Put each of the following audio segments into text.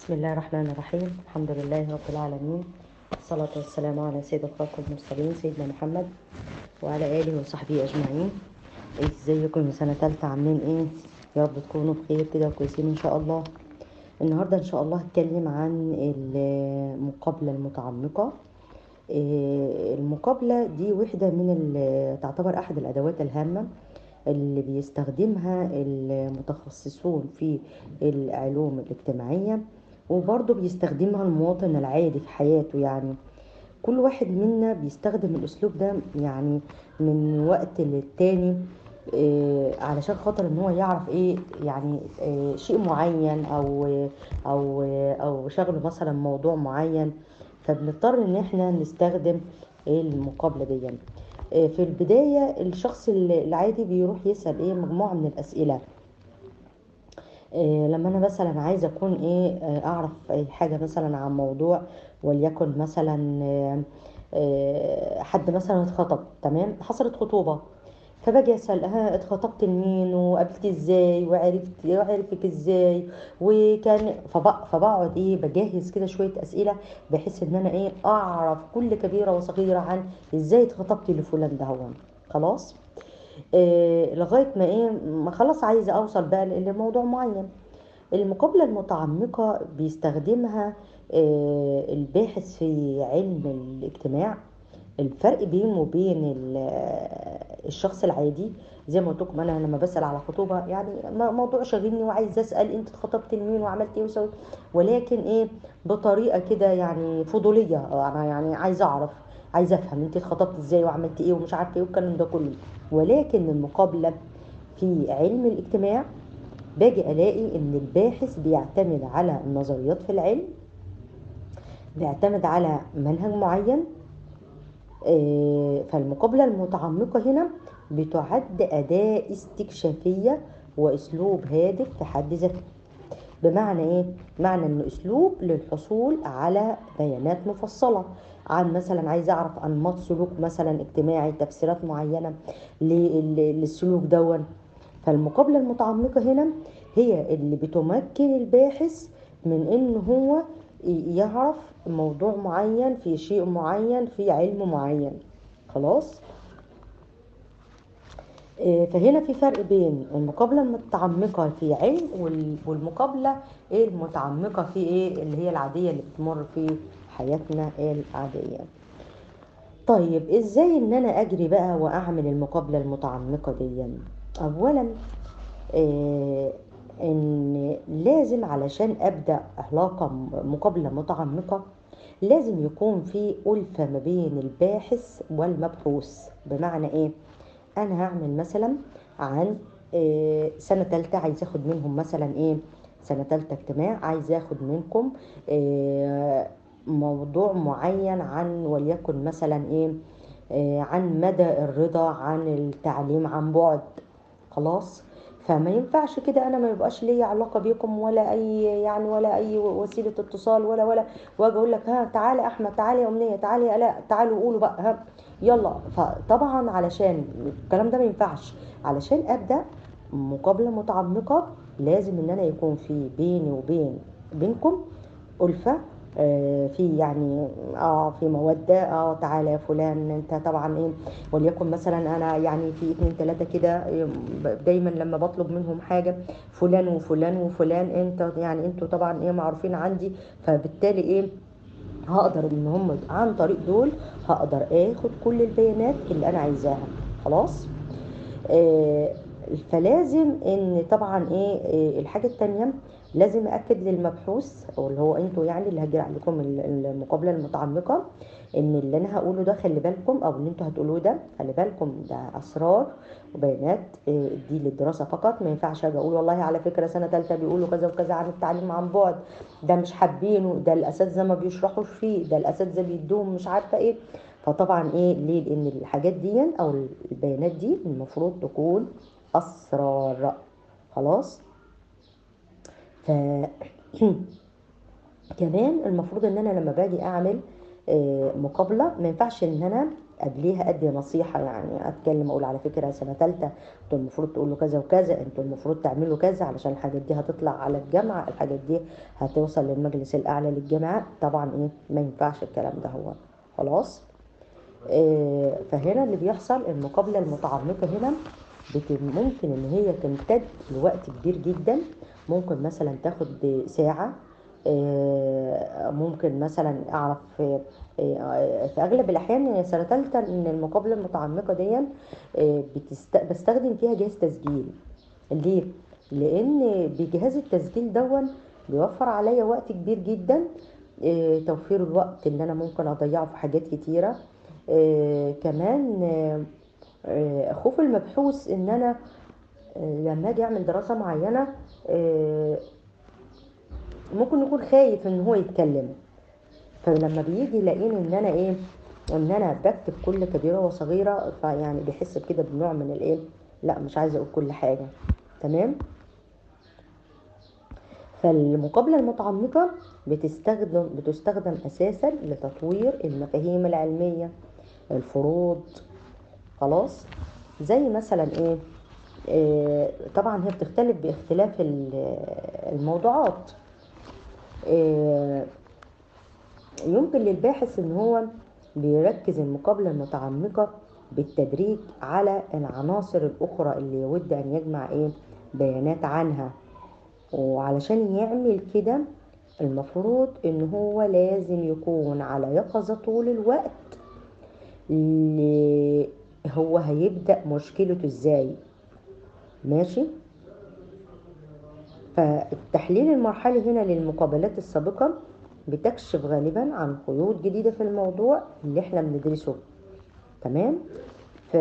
بسم الله الرحمن الرحيم الحمد لله رب العالمين والصلاة والسلام على سيد الخلق المرسلين سيدنا محمد وعلى آله وصحبه أجمعين ازيكم سنة تالتة عاملين ايه يا رب تكونوا بخير كده وكويسين ان شاء الله النهاردة ان شاء الله هتكلم عن المقابلة المتعمقة إيه، المقابلة دي وحدة من ال- تعتبر أحد الأدوات الهامة اللي بيستخدمها المتخصصون في العلوم الاجتماعية وبرضه بيستخدمها المواطن العادي في حياته يعني كل واحد منا بيستخدم الأسلوب ده يعني من وقت للتاني إيه، علشان خاطر ان هو يعرف ايه يعني إيه شيء معين او او او شغله مثلا موضوع معين فبنضطر ان احنا نستخدم المقابله دي إيه، في البدايه الشخص العادي بيروح يسال ايه مجموعه من الاسئله إيه لما انا مثلا عايزه اكون ايه آه، اعرف أي حاجه مثلا عن موضوع وليكن مثلا آه، آه، حد مثلا اتخطب تمام حصلت خطوبه فباجي اسال ها اتخطبت لمين وقابلت ازاي وعرفت وعرفك ازاي وكان فبق- فبقعد ايه بجهز كده شويه اسئله بحيث ان انا ايه اعرف كل كبيره وصغيره عن ازاي اتخطبت لفلان ده هو خلاص إيه لغايه ما ايه ما خلاص عايزه اوصل بقى لموضوع معين المقابله المتعمقه بيستخدمها آه، الباحث في علم الاجتماع الفرق بينه وبين ال- الشخص العادي زي ما قلت لكم انا لما بسال على خطوبه يعني م- موضوع شاغلني وعايز اسال انت اتخطبت لمين وعملت ايه وسويت ولكن ايه بطريقه كده يعني فضوليه انا يعني عايزه اعرف عايزه افهم انت اتخطبت ازاي وعملت ايه ومش عارفه ايه والكلام ده كله ولكن المقابله في علم الاجتماع باجي الاقي ان الباحث بيعتمد على النظريات في العلم بيعتمد على منهج معين آه، فالمقابلة المتعمقة هنا بتعد أداة استكشافية وأسلوب هادف في حد ذاته بمعنى إيه؟ معنى إن أسلوب للحصول على بيانات مفصلة عن مثلا عايز أعرف أنماط سلوك مثلا اجتماعي تفسيرات معينة لل- للسلوك دون فالمقابلة المتعمقة هنا هي اللي بتمكن الباحث من إن هو ي- يعرف موضوع معين في شيء معين في علم معين خلاص آه، فهنا في فرق بين المقابلة المتعمقة في علم وال- والمقابلة ايه المتعمقة في ايه اللي هي العادية اللي بتمر في حياتنا العادية طيب ازاي ان انا اجري بقى واعمل المقابلة المتعمقة دي اولا آه، ان لازم علشان ابدا علاقه م- مقابله متعمقه لازم يكون في ألفة ما بين الباحث والمبحوث بمعنى ايه انا هعمل مثلا عن آه، سنه تالتة عايز اخد منهم مثلا ايه سنه تالتة اجتماع عايز اخد منكم آه، موضوع معين عن وليكن مثلا ايه آه، عن مدى الرضا عن التعليم عن بعد خلاص فما ينفعش كده انا ما يبقاش ليا علاقه بيكم ولا اي يعني ولا اي وسيله اتصال ولا ولا واجي اقول لك ها تعالى يا احمد تعالى يا امنيه تعالى يا الاء تعالوا قولوا بقى ها يلا فطبعا علشان الكلام ده ما ينفعش علشان ابدا مقابله متعمقه لازم ان انا يكون في بيني وبين بينكم ألفة آه، في يعني اه في مودة اه تعالى يا فلان انت طبعا ايه وليكن مثلا انا يعني في اتنين تلاتة كده آه، دايما لما بطلب منهم حاجة فلان وفلان وفلان انت يعني انتوا طبعا ايه معروفين عندي فبالتالي ايه هقدر ان هم عن طريق دول هقدر اخد كل البيانات اللي انا عايزاها خلاص آه، فلازم ان طبعا ايه آه، الحاجه التانية لازم اكد للمبحوث او اللي هو انتوا يعني اللي هجري عليكم ال- المقابله المتعمقه ان اللي انا هقوله ده خلي بالكم او اللي انتوا هتقولوه ده خلي بالكم ده اسرار وبيانات آه، دي للدراسه فقط ما ينفعش اجي اقول والله على فكره سنه ثالثه بيقولوا كذا وكذا عن التعليم عن بعد ده مش حابينه ده الاساتذه ما بيشرحوش فيه ده الاساتذه بيدوهم مش عارفه ايه فطبعا ايه ليه لان الحاجات دي او البيانات دي المفروض تكون اسرار خلاص ف كمان المفروض ان انا لما باجي اعمل آه، مقابله ما ينفعش ان انا قبليها ادي نصيحه يعني اتكلم اقول على فكره سنه ثالثه انتوا المفروض تقولوا كذا وكذا انتوا المفروض تعملوا كذا علشان الحاجات دي هتطلع على الجامعه الحاجات دي هتوصل للمجلس الاعلى للجامعه طبعا ايه ما ينفعش الكلام ده هو خلاص آه، فهنا اللي بيحصل المقابله المتعمقه هنا بت- ممكن ان هي تمتد لوقت كبير جدا ممكن مثلا تاخد ساعه آه، ممكن مثلا اعرف آه، آه، في اغلب الاحيان سنه ثالثه ان المقابله المتعمقه دي آه، بتست... بستخدم فيها جهاز تسجيل ليه لان بجهاز التسجيل دون بيوفر عليا وقت كبير جدا آه، توفير الوقت اللي انا ممكن اضيعه في حاجات كتيره آه، كمان آه، آه، خوف المبحوث ان انا آه، لما اجي اعمل دراسه معينه آه، ممكن يكون خايف ان هو يتكلم فلما بيجي يلاقيني ان انا ايه ان انا بكتب كل كبيره وصغيره فيعني بيحس بكده بنوع من الايه لا مش عايزه اقول كل حاجه تمام فالمقابله المتعمقه بتستخدم بتستخدم اساسا لتطوير المفاهيم العلميه الفروض خلاص زي مثلا ايه آه، طبعا هي بتختلف باختلاف ال- الموضوعات آه، يمكن للباحث ان هو بيركز المقابلة المتعمقة بالتدريج على العناصر الأخرى اللي يود أن يجمع إيه بيانات عنها وعلشان يعمل كده المفروض إن هو لازم يكون على يقظة طول الوقت اللي هو هيبدأ مشكلته إزاي ماشي فالتحليل المرحلي هنا للمقابلات السابقة بتكشف غالبا عن خيوط جديدة في الموضوع اللي احنا بندرسه تمام ف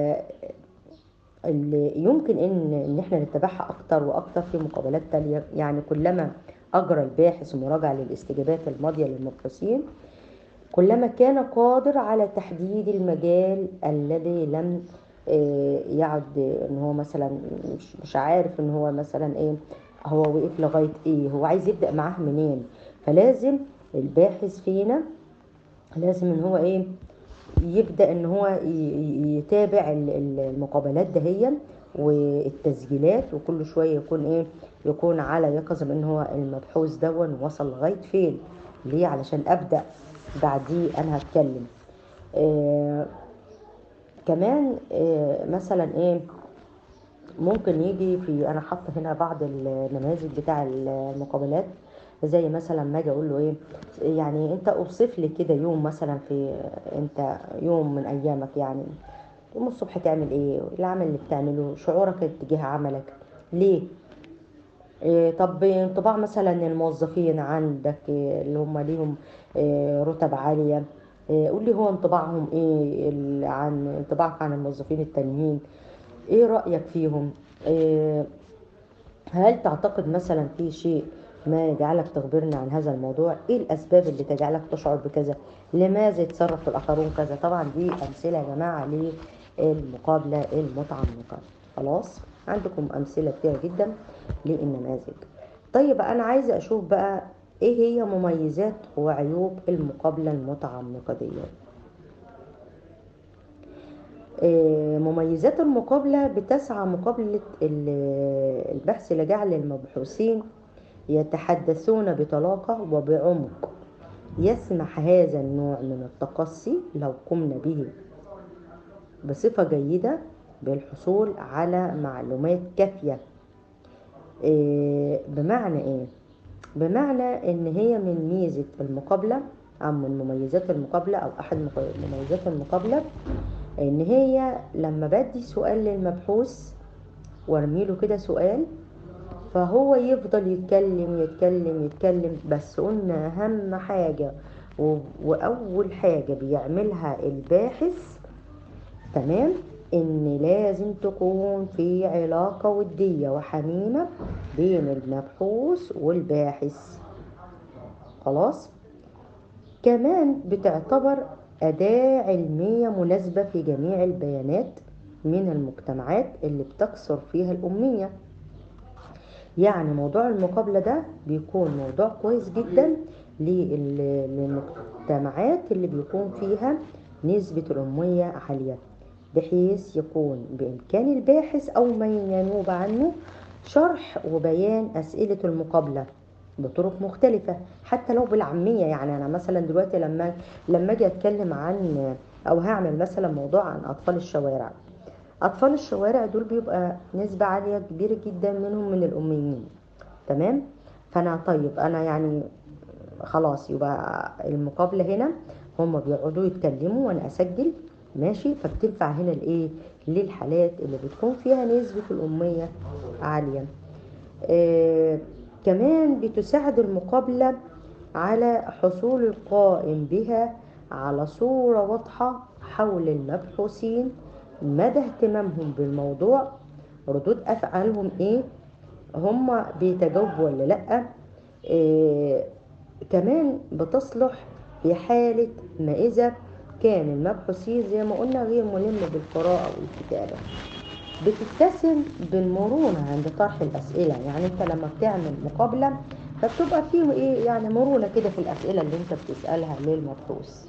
اللي يمكن ان ان احنا نتبعها اكتر واكتر في مقابلات تالية يعني كلما اجرى الباحث مراجعة للاستجابات الماضية للمبحوثين كلما كان قادر على تحديد المجال الذي لم آه، يعد ان هو مثلا مش, مش عارف ان هو مثلا ايه هو وقف لغاية ايه هو عايز يبدأ معاه منين فلازم الباحث فينا لازم ان هو ايه يبدأ ان هو ي- ي- يتابع ال- ال- المقابلات دهيا والتسجيلات وكل شوية يكون ايه يكون على يقظة بان هو المبحوث دون وصل لغاية فين ليه علشان ابدأ بعديه انا هتكلم آه كمان آه مثلا ايه ممكن يجي في انا حاطه هنا بعض النماذج بتاع المقابلات زي مثلا ما اجي اقول له ايه يعني انت اوصف لي كده يوم مثلا في انت يوم من ايامك يعني تقوم الصبح تعمل ايه العمل اللي بتعمله شعورك تجاه عملك ليه إيه طب انطباع مثلا الموظفين عندك إيه اللي هم ليهم إيه رتب عالية إيه قول لي هو انطباعهم ايه ال- عن انطباعك عن الموظفين التانيين ايه رأيك فيهم إيه هل تعتقد مثلا في شيء ما يجعلك تخبرني عن هذا الموضوع ايه الاسباب اللي تجعلك تشعر بكذا لماذا يتصرف الاخرون كذا طبعا دي امثله يا جماعه للمقابله المتعمقه خلاص عندكم امثله كتير جدا للنماذج طيب انا عايزه اشوف بقى ايه هي مميزات وعيوب المقابله المتعمقه دي آه، مميزات المقابلة بتسعى مقابلة ال- البحث لجعل المبحوثين يتحدثون بطلاقة وبعمق يسمح هذا النوع من التقصي لو قمنا به بصفة جيدة بالحصول على معلومات كافية إيه، بمعنى ايه بمعنى ان هي من ميزة المقابلة او من مميزات المقابلة او احد مق- مميزات المقابلة ان هي لما بدي سؤال للمبحوث وارميله كده سؤال فهو يفضل يتكلم يتكلم يتكلم بس قلنا اهم حاجة و- واول حاجة بيعملها الباحث تمام ان لازم تكون في علاقة ودية وحميمة بين المبحوث والباحث خلاص كمان بتعتبر أداة علمية مناسبة في جميع البيانات من المجتمعات اللي بتكثر فيها الأمية يعني موضوع المقابلة ده بيكون موضوع كويس جدا لل- للمجتمعات اللي بيكون فيها نسبة الأمية عالية بحيث يكون بإمكان الباحث أو من ينوب عنه شرح وبيان أسئلة المقابلة بطرق مختلفة حتى لو بالعامية يعني أنا مثلا دلوقتي لما لما أجي أتكلم عن أو هعمل مثلا موضوع عن أطفال الشوارع أطفال الشوارع دول بيبقى نسبة عالية كبيرة جدا منهم من الأميين تمام فأنا طيب أنا يعني خلاص يبقى المقابلة هنا هم بيقعدوا يتكلموا وأنا أسجل ماشي فبتنفع هنا الإيه للحالات اللي بتكون فيها نسبة الأمية عالية آه كمان بتساعد المقابلة على حصول القائم بها على صورة واضحة حول المبحوثين مدى اهتمامهم بالموضوع ردود أفعالهم إيه هم بيتجاوبوا ولا لأ إيه كمان بتصلح في حالة ما إذا كان المبحوثين زي ما قلنا غير ملم بالقراءة والكتابة بتتسم بالمرونة عند طرح الأسئلة يعني أنت لما بتعمل مقابلة فبتبقى فيه إيه يعني مرونة كده في الأسئلة اللي أنت بتسألها للمبحوث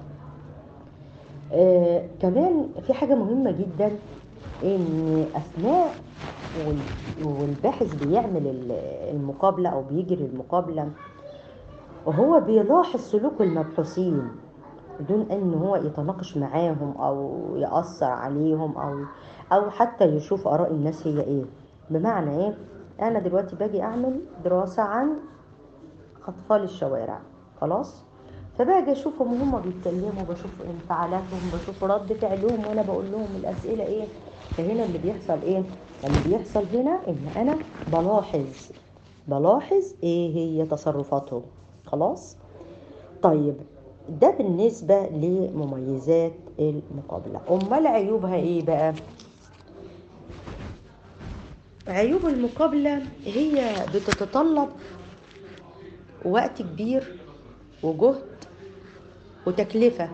آه كمان في حاجة مهمة جدا ان اثناء والباحث بيعمل المقابلة او بيجري المقابلة وهو بيلاحظ سلوك المبحوثين بدون ان هو يتناقش معاهم او يأثر عليهم او او حتى يشوف اراء الناس هي ايه بمعنى ايه انا دلوقتي باجي اعمل دراسة عن اطفال الشوارع خلاص فباجي اشوفهم وهم بيتكلموا بشوف انفعالاتهم بشوف رد فعلهم وانا بقول لهم الاسئله ايه فهنا اللي بيحصل ايه اللي بيحصل هنا ان انا بلاحظ بلاحظ ايه هي تصرفاتهم خلاص طيب ده بالنسبة لمميزات المقابلة أمال عيوبها إيه بقى؟ عيوب المقابلة هي بتتطلب وقت كبير وجهد وتكلفة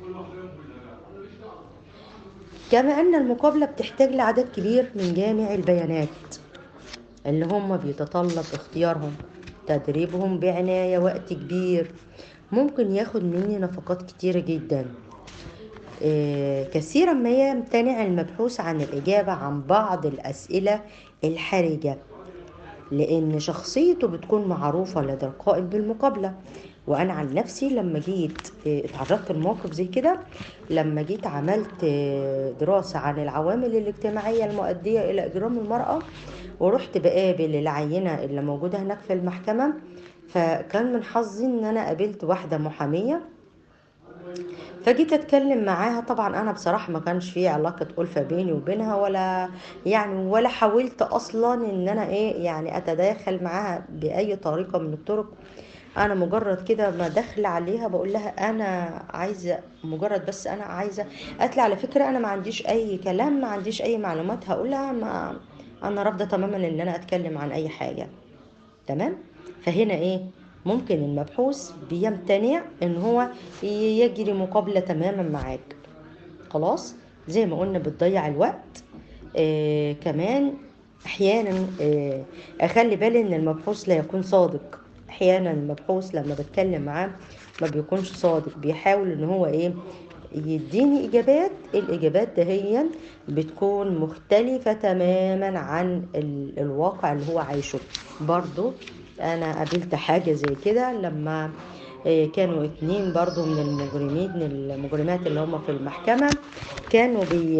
كما أن المقابلة بتحتاج لعدد كبير من جامع البيانات اللي هم بيتطلب اختيارهم تدريبهم بعناية وقت كبير ممكن ياخد مني نفقات كتيرة جدا إيه كثيرا ما يمتنع المبحوث عن الإجابة عن بعض الأسئلة الحرجة لأن شخصيته بتكون معروفة لدى القائم بالمقابلة وانا عن نفسي لما جيت اتعرضت لموقف زي كده لما جيت عملت دراسة عن العوامل الاجتماعية المؤدية الى اجرام المرأة ورحت بقابل العينة اللي موجودة هناك في المحكمة فكان من حظي ان انا قابلت واحدة محامية فجيت اتكلم معاها طبعا انا بصراحه ما كانش في علاقه الفه بيني وبينها ولا يعني ولا حاولت اصلا ان انا ايه يعني اتداخل معاها باي طريقه من الطرق انا مجرد كده ما داخله عليها بقول لها انا عايزه مجرد بس انا عايزه قالت لي على فكره انا ما عنديش اي كلام ما عنديش اي معلومات هقول لها ما انا رافضه تماما ان انا اتكلم عن اي حاجه تمام فهنا ايه ممكن المبحوث بيمتنع ان هو يجري مقابله تماما معاك خلاص زي ما قلنا بتضيع الوقت آه كمان احيانا آه اخلي بالي ان المبحوث لا يكون صادق احيانا المبحوث لما بتكلم معاه ما بيكونش صادق بيحاول ان هو ايه يديني اجابات الاجابات دهيا بتكون مختلفة تماما عن ال- الواقع اللي هو عايشه برضو انا قابلت حاجة زي كده لما آه، كانوا اتنين برضو من المجرمين المجرمات اللي هم في المحكمة كانوا بي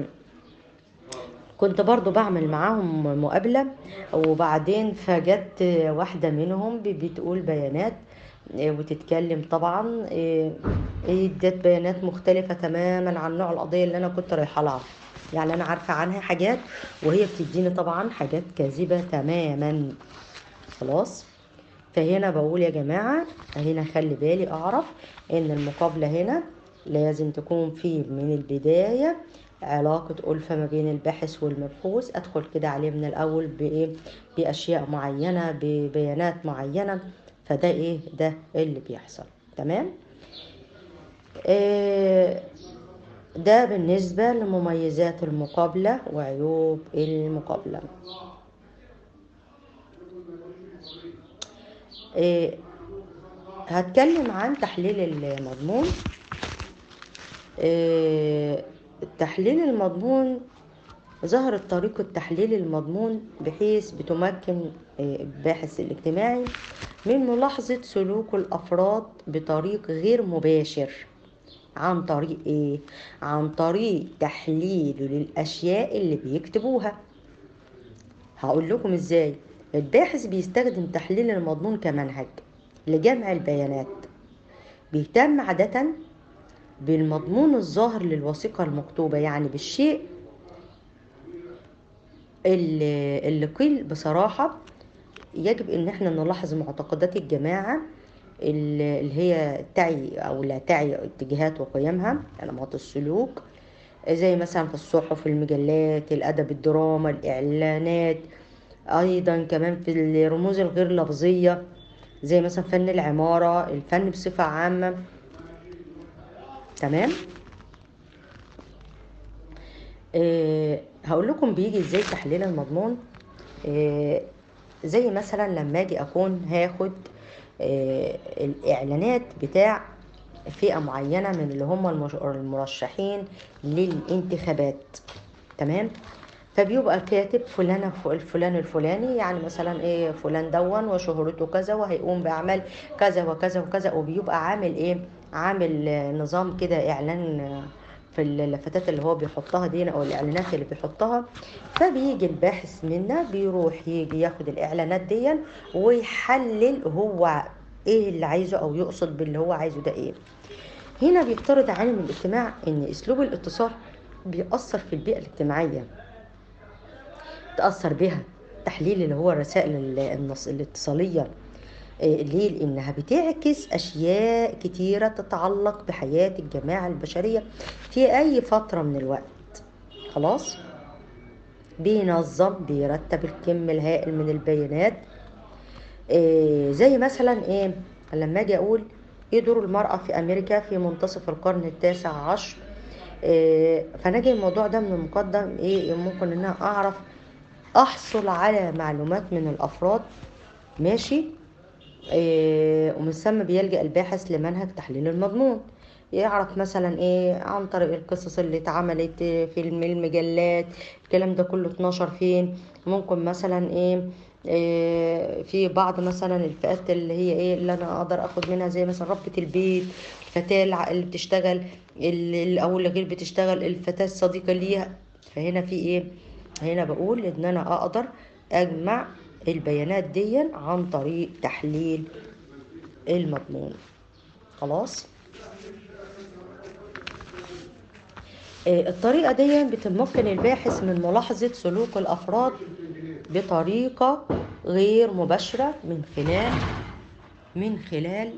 كنت برضو بعمل معاهم مقابلة وبعدين فجت واحدة منهم ب- بتقول بيانات آه، وتتكلم طبعا آه، ادت بيانات مختلفة تماما عن نوع القضية اللي انا كنت رايحة لها يعني انا عارفة عنها حاجات وهي بتديني طبعا حاجات كاذبة تماما خلاص فهنا بقول يا جماعة هنا خلي بالي أعرف إن المقابلة هنا لازم تكون في من البداية علاقة ألفة ما بين الباحث والمبحوث أدخل كده عليه من الأول بإيه بأشياء معينة ببيانات معينة فده إيه ده اللي بيحصل تمام آه ده بالنسبة لمميزات المقابلة وعيوب المقابلة إيه، هتكلم عن تحليل المضمون آه، التحليل المضمون ظهرت طريقة تحليل المضمون بحيث بتمكن آه، الباحث الاجتماعي من ملاحظة سلوك الأفراد بطريق غير مباشر عن طريق ايه؟ عن طريق تحليله للأشياء اللي بيكتبوها هقول لكم ازاي الباحث بيستخدم تحليل المضمون كمنهج لجمع البيانات بيتم عادة بالمضمون الظاهر للوثيقة المكتوبة يعني بالشيء اللي, اللي قيل بصراحة يجب ان احنا نلاحظ معتقدات الجماعة اللي اللي هي تعي او لا تعي اتجاهات وقيمها علامات السلوك زي مثلا في الصحف المجلات الادب الدراما الاعلانات ايضا كمان في الرموز الغير لفظية زي مثلا فن العمارة الفن بصفة عامة تمام أه هقول لكم بيجي ازاي تحليل المضمون أه زي مثلا لما اجي اكون هاخد أه الاعلانات بتاع فئة معينة من اللي هم المش- المرشحين للانتخابات تمام فبيبقى كاتب فلانة ف- الفلان الفلاني يعني مثلا ايه فلان دون وشهرته كذا وهيقوم بأعمال كذا وكذا وكذا وبيبقى عامل ايه عامل آه، نظام كده اعلان آه، في اللفتات اللي هو بيحطها دي او الاعلانات اللي بيحطها فبيجي الباحث منا بيروح يجي ياخد الاعلانات دي ويحلل هو ايه اللي عايزه او يقصد باللي هو عايزه ده ايه هنا بيفترض عالم الاجتماع ان اسلوب الاتصال بيأثر في البيئة الاجتماعية تأثر بها تحليل اللي هو الرسائل ال- النص الاتصالية إيه، ليه؟ لأنها بتعكس أشياء كتيرة تتعلق بحياة الجماعة البشرية في أي فترة من الوقت خلاص بينظم بيرتب الكم الهائل من البيانات إيه زي مثلا ايه لما اجي اقول ايه دور المرأة في امريكا في منتصف القرن التاسع عشر إيه فنجي الموضوع ده من المقدم ايه ممكن ان انا اعرف احصل على معلومات من الافراد ماشي إيه ومن ثم بيلجأ الباحث لمنهج تحليل المضمون يعرف مثلا ايه عن طريق القصص اللي اتعملت في الم- المجلات الكلام ده كله اتنشر فين ممكن مثلا ايه إيه في بعض مثلا الفئات اللي هي ايه اللي انا اقدر اخد منها زي مثلا ربة البيت الفتاة الع- اللي بتشتغل اللي او اللي غير بتشتغل الفتاة الصديقة ليها فهنا في ايه هنا بقول ان انا اقدر اجمع البيانات دي عن طريق تحليل المضمون خلاص آه، الطريقة دي بتمكن الباحث من ملاحظة سلوك الأفراد بطريقة غير مباشرة من خلال من خلال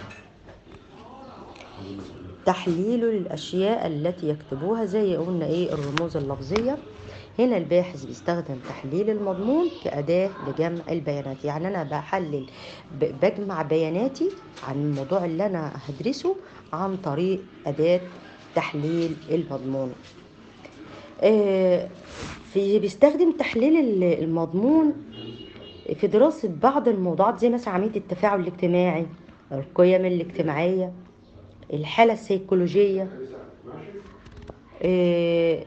تحليله للأشياء التي يكتبوها زي قلنا إيه الرموز اللفظية هنا الباحث بيستخدم تحليل المضمون كأداة لجمع البيانات يعني أنا بحلل ب- بجمع بياناتي عن الموضوع اللي أنا هدرسه عن طريق أداة تحليل المضمون آه، في بيستخدم تحليل ال- المضمون في دراسة بعض الموضوعات زي مثلا عملية التفاعل الاجتماعي القيم الاجتماعية الحالة السيكولوجية إيه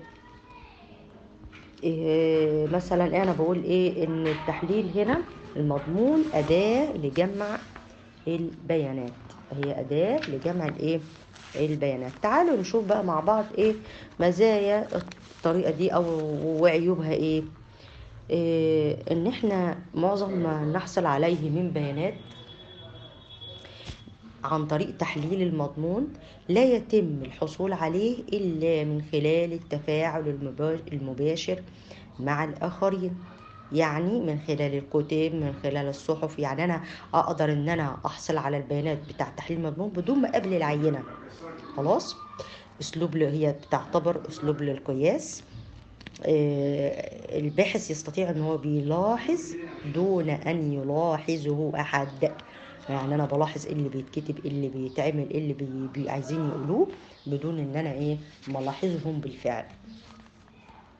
إيه مثلا انا بقول ايه ان التحليل هنا المضمون اداة لجمع البيانات هي اداة لجمع الايه البيانات تعالوا نشوف بقى مع بعض ايه مزايا الطريقة دي او وعيوبها ايه, إيه ان احنا معظم ما نحصل عليه من بيانات عن طريق تحليل المضمون لا يتم الحصول عليه إلا من خلال التفاعل المبا- المباشر مع الآخرين يعني من خلال الكتب من خلال الصحف يعني أنا أقدر إن أنا أحصل على البيانات بتاع تحليل المضمون بدون ما أقابل العينة خلاص أسلوب ل- هي بتعتبر أسلوب للقياس آه، الباحث يستطيع ان هو بيلاحظ دون ان يلاحظه احد يعني انا بلاحظ ايه اللي بيتكتب ايه اللي بيتعمل ايه اللي بي... بي... عايزين يقولوه بدون ان انا ايه ملاحظهم بالفعل